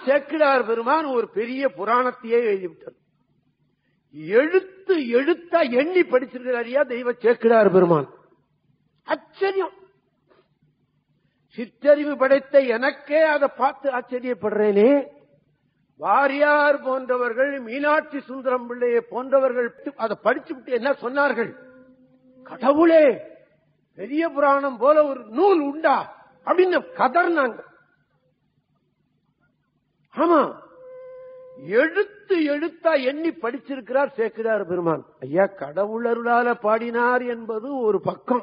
சேக்கிடார் பெருமான் ஒரு பெரிய புராணத்தையே எழுதிவிட்டார் எழுத்து எழுத்தா எண்ணி படிச்சிருக்கிறாரியா தெய்வ சேக்கிடார் பெருமான் ஆச்சரியம் சிற்றறிவு படைத்த எனக்கே அதை பார்த்து ஆச்சரியப்படுறேனே வாரியார் போன்றவர்கள் மீனாட்சி சுந்தரம் பிள்ளையை போன்றவர்கள் அதை படிச்சு விட்டு என்ன சொன்னார்கள் கடவுளே பெரிய புராணம் போல ஒரு நூல் உண்டா அப்படின்னு கதர்னாங்க ஆமா எழுத்து எழுத்தா எண்ணி படிச்சிருக்கிறார் சேக்கிரார் பெருமான் ஐயா கடவுளருளால பாடினார் என்பது ஒரு பக்கம்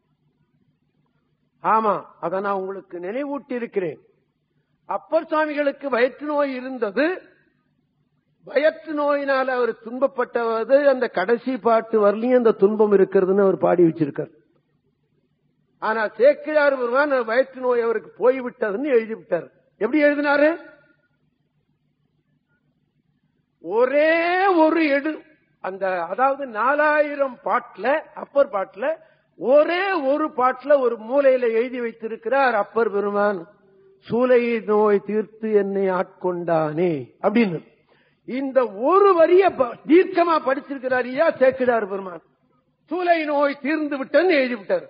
ஆமா அதை நான் உங்களுக்கு நினைவூட்டி இருக்கிறேன் அப்பர் சுவாமிகளுக்கு வயிற்று நோய் இருந்தது வயிற்று நோயினால அவர் துன்பப்பட்டவது அந்த கடைசி பாட்டு வரலையும் அந்த துன்பம் இருக்கிறதுன்னு அவர் பாடி வச்சிருக்கார் ஆனா சேக்கிழார் பெருமான் வயிற்று நோய் அவருக்கு போய்விட்டதுன்னு எழுதிவிட்டார் எப்படி எழுதினாரு ஒரே ஒரு எடு அந்த அதாவது நாலாயிரம் பாட்டுல அப்பர் பாட்டுல ஒரே ஒரு பாட்டுல ஒரு மூலையில எழுதி வைத்திருக்கிறார் அப்பர் பெருமான் சூலை நோய் தீர்த்து என்னை ஆட்கொண்டானே அப்படின்னு இந்த ஒரு வரிய ப- தீர்க்கமா படிச்சிருக்கிறார் ஐயா சேக்கிடார் பெருமான் சூலை நோய் தீர்ந்து விட்டன்னு எழுதி விட்டார்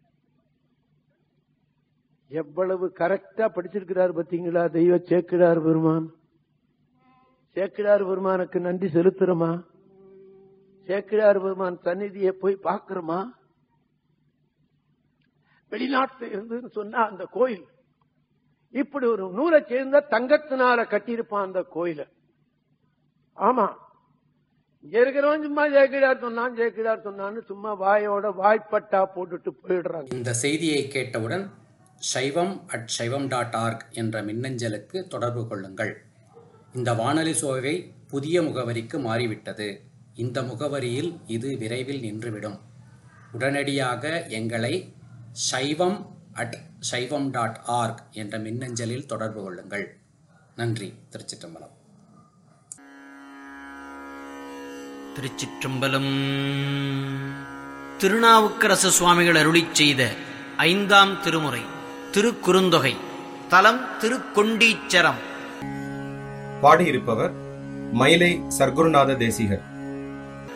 எவ்வளவு கரெக்டா படிச்சிருக்கிறார் பாத்தீங்களா தெய்வ சேக்கிடார் பெருமான் சேக்கிடார் பெருமானுக்கு நன்றி செலுத்துறோமா சேக்கிடார் பெருமான் சந்நிதியை போய் பார்க்கிறோமா வெளிநாட்டுல இருந்துன்னு சொன்னா அந்த கோயில் இப்படி ஒரு நூலை சேர்ந்த தங்கத்தினால கட்டியிருப்பான் அந்த கோயில ஆமா இங்க இருக்கிறவன் சும்மா ஜெயக்கிடார் சொன்னான் ஜெயக்கிடார் சொன்னான்னு சும்மா வாயோட வாய்ப்பட்டா போட்டுட்டு போயிடுறாங்க இந்த செய்தியை கேட்டவுடன் சைவம் அட் சைவம் டாட் ஆர்க் என்ற மின்னஞ்சலுக்கு தொடர்பு கொள்ளுங்கள் இந்த வானொலி சோவை புதிய முகவரிக்கு மாறிவிட்டது இந்த முகவரியில் இது விரைவில் நின்றுவிடும் உடனடியாக எங்களை சைவம் அட் சைவம் டாட் ஆர்க் என்ற மின்னஞ்சலில் தொடர்பு கொள்ளுங்கள் நன்றி திருச்சிற்றம்பலம் திருச்சிற்றம்பலம் திருநாவுக்கரசு சுவாமிகள் அருளிச் செய்த ஐந்தாம் திருமுறை திருக்குறுந்தொகை தலம் திருக்கொண்டீச்சரம் பாடியிருப்பவர் மயிலை சர்க்குருநாத தேசிகர்